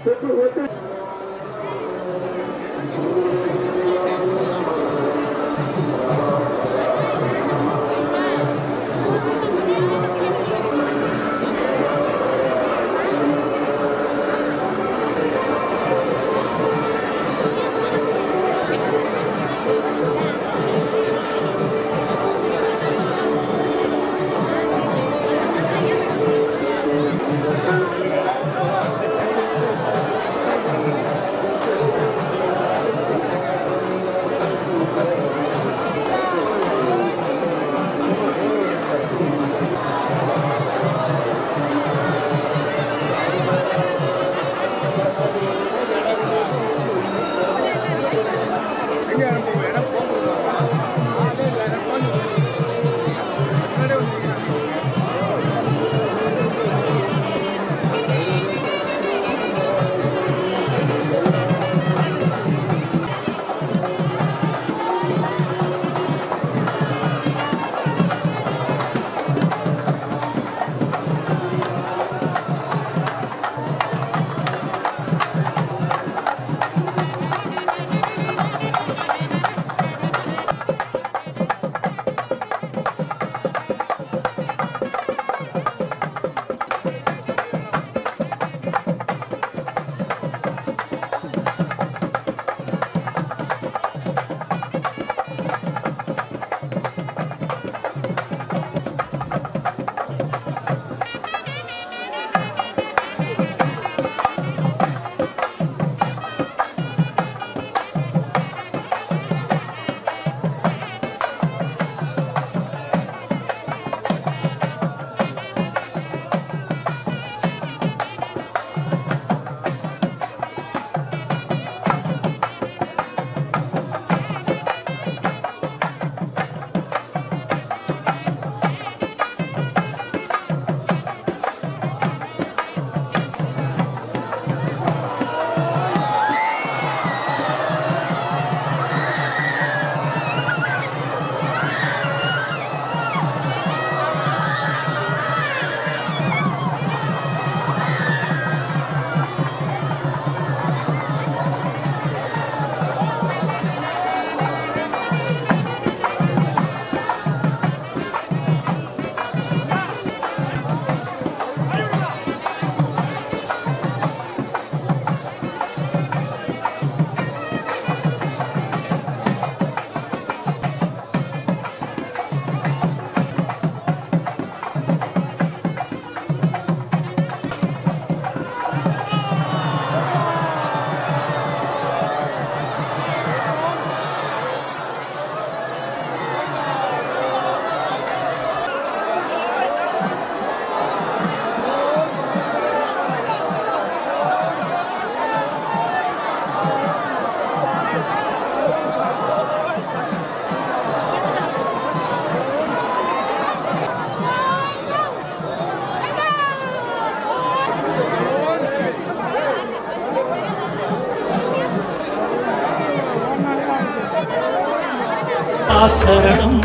சரணம்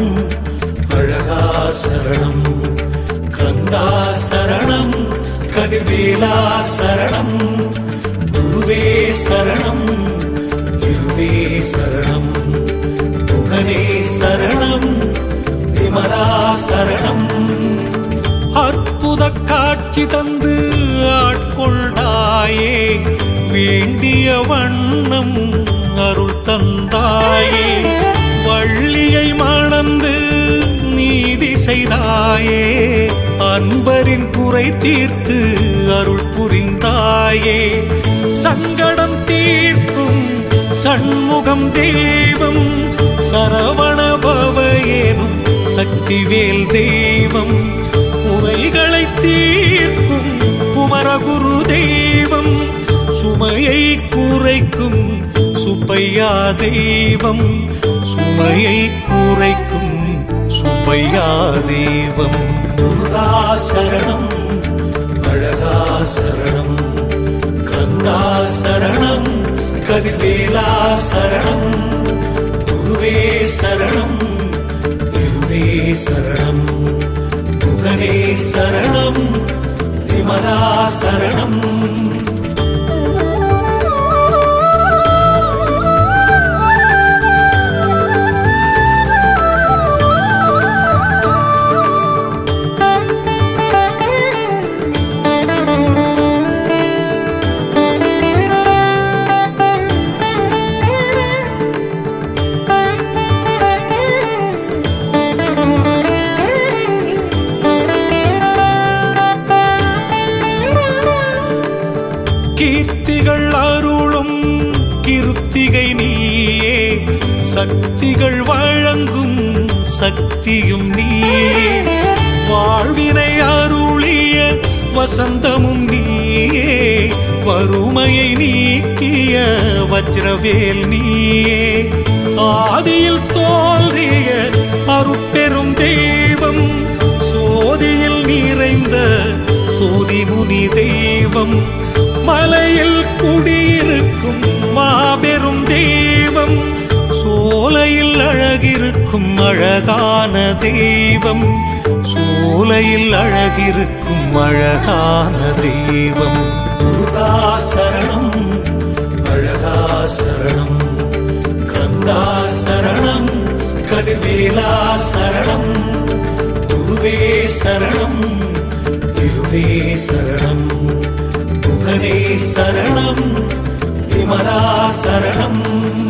அழகா சரணம் கந்தா சரணம் கதிர்வேலா சரணம் குருவே சரணம் திருவே சரணம் முகனே சரணம் விமலா சரணம் அற்புத காட்சி தந்து ஆட்கொண்டாயே வேண்டிய வண்ணம் அருள் தந்தாயே வள்ளியை மணந்து நீதி செய்தாயே அன்பரின் குறை தீர்த்து அருள் புரிந்தாயே சங்கடம் தீர்க்கும் சண்முகம் தெய்வம் சரவண பவயேனும் சக்திவேல் தெய்வம் குறைகளை தீர்க்கும் குமரகுரு தெய்வம் சுமையை குறைக்கும் சுப்பையா தெய்வம் சுமையை குறைக்கும் சுப்பையா தெய்வம் முருகா சரணம் அழகா சரணம் கந்தா சரணம் கதிர்வேலா சரணம் குருவே சரணம் திருவே சரணம் முகனே சரணம் விமலா சரணம் சித்திகள் அருளும் கிருத்திகை நீயே சக்திகள் வழங்கும் சக்தியும் நீயே வாழ்வினை அருளிய வசந்தமும் நீயே வறுமையை நீக்கிய வஜ்ரவேல் நீயே ஆதியில் தோன்றிய அருட்பெரும் தெய்வம் சோதியில் நிறைந்த சோதிமுனி தெய்வம் மலையில் குடியிருக்கும் மாபெரும் தெய்வம் சோலையில் அழகிருக்கும் அழகான தெய்வம் சோலையில் அழகிருக்கும் அழகான தெய்வம் முருகா சரணம் அழகா சரணம் கந்தா சரணம் கதிர்வேலா சரணம் குருவே சரணம் திருவே சரணம் புகனே சரணம் விமலா சரணம்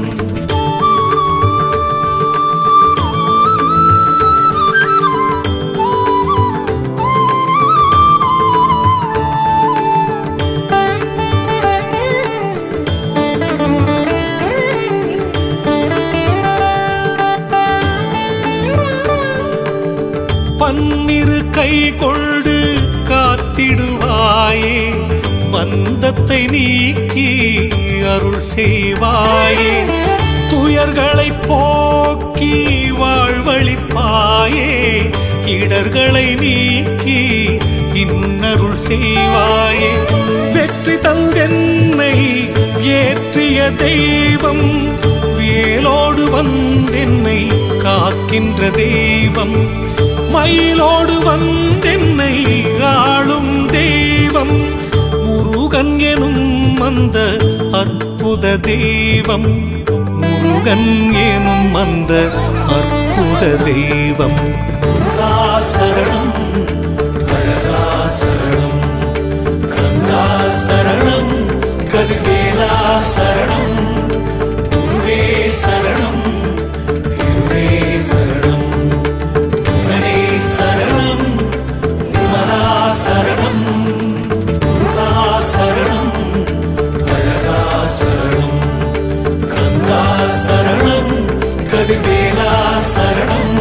பன்னிரு கை கொண்டு காத்திடுவாயே பந்தத்தை நீக்கி அருள் செய்வாயே துயர்களை போக்கி வாழ்வழிப்பாயே இடர்களை நீக்கி இன்னருள் செய்வாயே வெற்றி தந்தென்னை ஏற்றிய தெய்வம் வேலோடு வந்தென்னை காக்கின்ற தெய்வம் மயிலோடு வந்தென்னை ஆளும் தெய்வம் முருகன் எனும் அந்த அற்புத தெய்வம் முருகன் எனும் அந்த அற்புத தெய்வம் முருகா சரணம் அழகா சரணம் கந்தா சரணம் கதிர்வேலா சரணம் குருவே சரணம் திருவே சரணம் முருகனே சரணம் விமலா சரணம் முருகா சரணம் அழகா சரணம் கந்தா சரணம் கதிர்வேலா சரணம்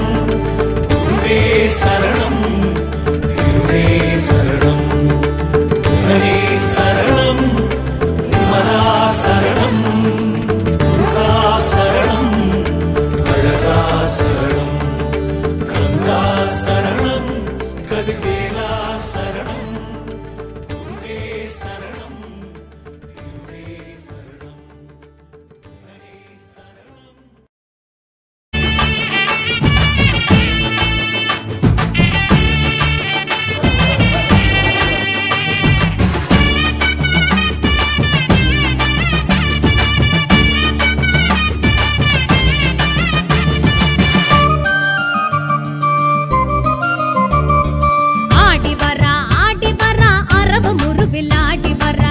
குருவே சரணம் திருவே சரணம் முருகனே சரணம் விமலா சரணம் முருகா சரணம் அழகா சரணம் கந்தா சரணம் கதிர்வேலா சரணம் குருவே சரணம் திருவே சரணம் முருகனே சரணம் ஆடி வரா ஆடி வரா அரவ முருவில் ஆடி வரா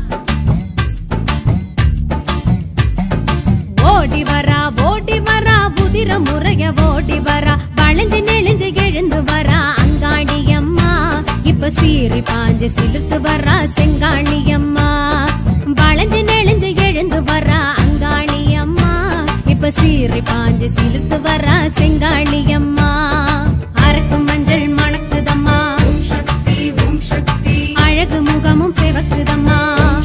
ஓடி வரா ஓடி வரா உதிர முறைய ஓடி வரா வளைஞ்சு நெளிஞ்சு எழுந்து வரா அங்காடி அம்மா இப்ப சீறி பாஞ்சு சிலுத்து வரா செங்காணி அம்மா வளைஞ்சு நெளிஞ்சு எழுந்து வரா அங்காளி அம்மா இப்ப சீறி பாஞ்சு சிலுத்து வரா செங்காளி அம்மா அரக்கும் மஞ்சள் மணக்குதம்மா அழகு முகமும் சிவக்குதம்மா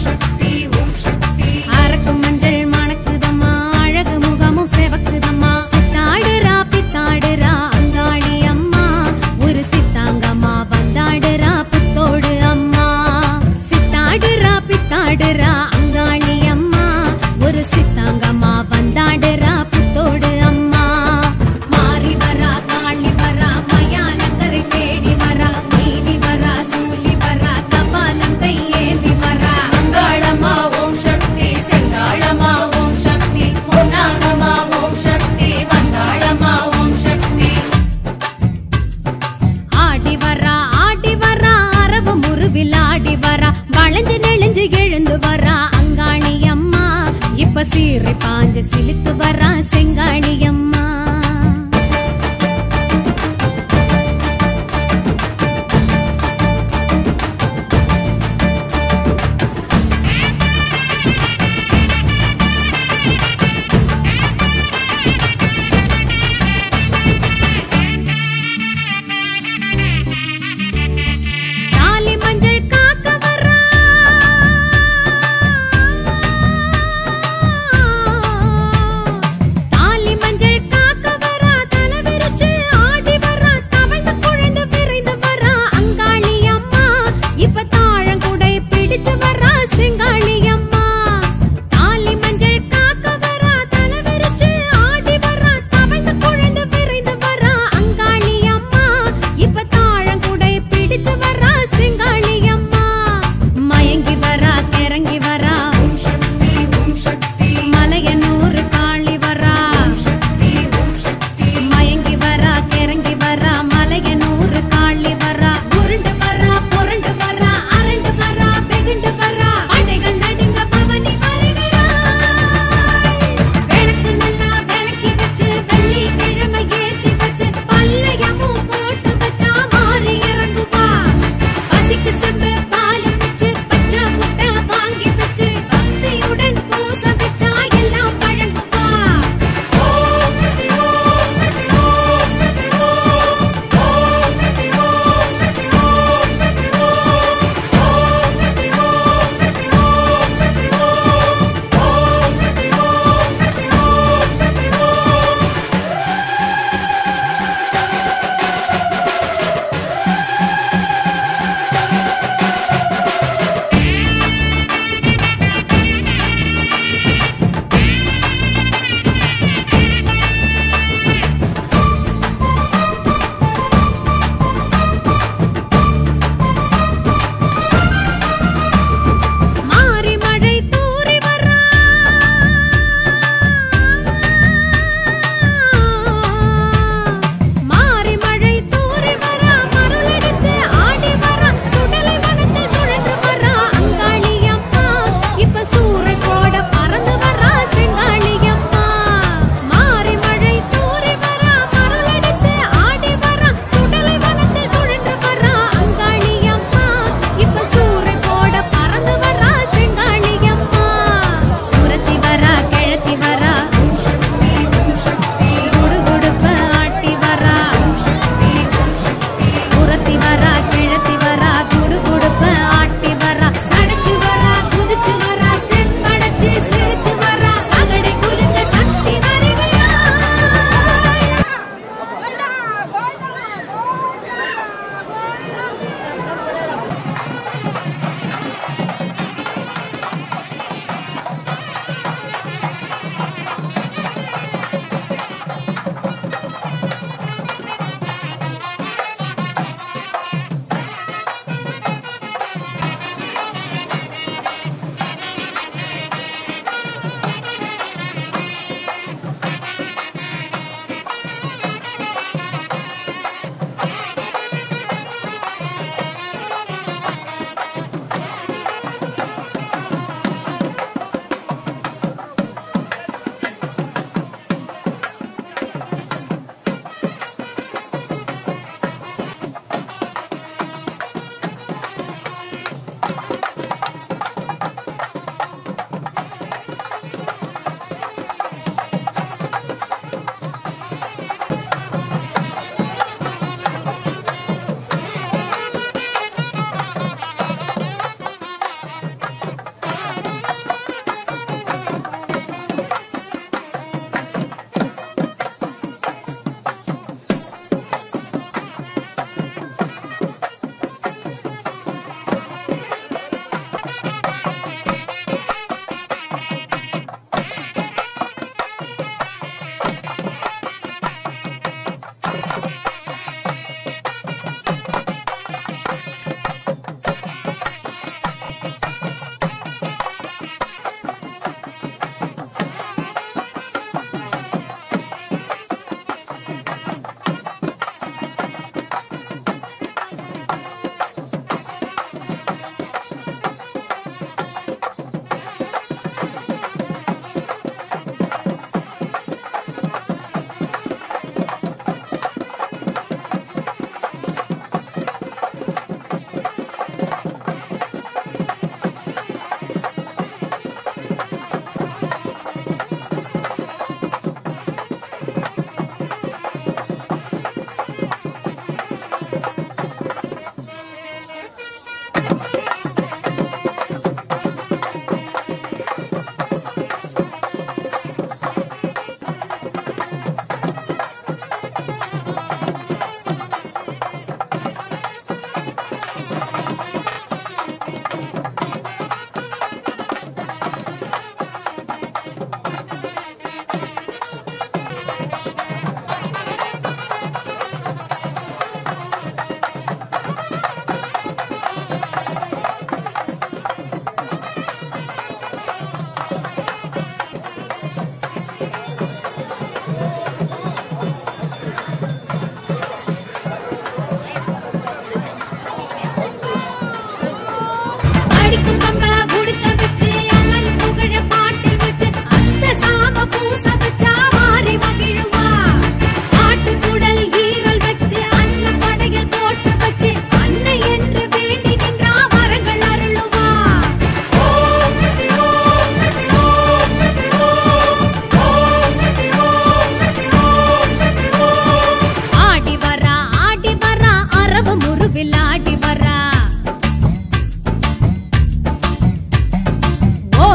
அரக்கும் மஞ்சள் மணக்குதம்மா அழகு முகமும் சிவக்குதம்மா சித்தாடுறா பித்தாடுறா அங்காளி அம்மா ஒரு சித்தாங்கம்மா வந்தாடுறா புத்தோடு அம்மா சித்தாடுறா பித்தாடுறா அங்காளி அம்மா ஒரு சித்தாங்கம்மா வந்தாடுறா புத்தோடு அம்மா மாறி வரா காளி வரா மயானக்கரை தேடி வரா நீலி வரா சூலி வரா கபாலம் கையேந்தி வரா அங்காளம்மா ஓம் சக்தி செங்காளம்மா ஓம் சக்தி பொன்னாகம்மா ஓம் சக்தி வந்தாளம்மா ஓம் சக்தி ஆடி வரா ஆடி வரா அரவ முருவில் ஆடி வரா வளைஞ்சு நெளிஞ்சு எழுந்து வரா அங்காளி அம்மா இப்ப சீறி பாஞ்சு சிலுத்து வரா செங்காளி அம்மா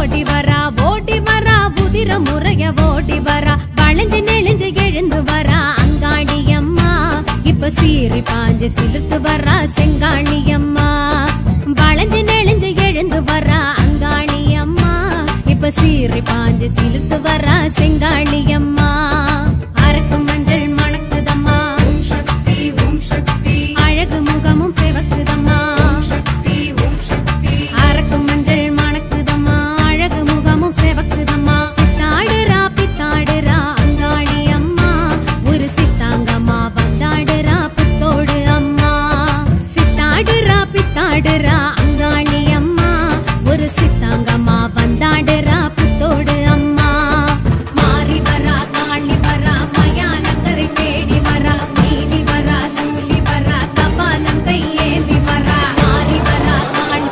ஓடி வரா ஓடி வரா உதிர முறைய ஓடி வரா வளைஞ்சு நெளிஞ்சு எழுந்து வரா அங்காடி அம்மா இப்ப சீறி பாஞ்சு சிலுத்து வரா செங்காளி அம்மா வளைஞ்சு நெளிஞ்சு எழுந்து வரா அங்காளி அம்மா இப்ப சீறி பாஞ்சு சிலுத்து வரா செங்காளி அம்மா அரக்கு மஞ்சள் மணக்குதம்மா அழகு முகமும் செவக்குதம்மா அரக்கு மஞ்சள் மணக்குதம்மா அழகு முகமும் செவக்குதம்மா சித்தாடுறா பித்தாடுறா அங்காளி அம்மா ஒரு சித்தாங்கம்மா வந்தாடுறா புத்தோடு அம்மா சித்தாடுறா பித்தாடுறா அங்காளி அம்மா ஒரு சித்தாங்கம்மா வந்தாடுறா புத்தோடு அம்மா மாறி வரா காளி வரா மயானக்கரை தேடி வரா மீறி வரா சூலி வரா கபாலம் கையேந்தி வரா மாறி வரா காளி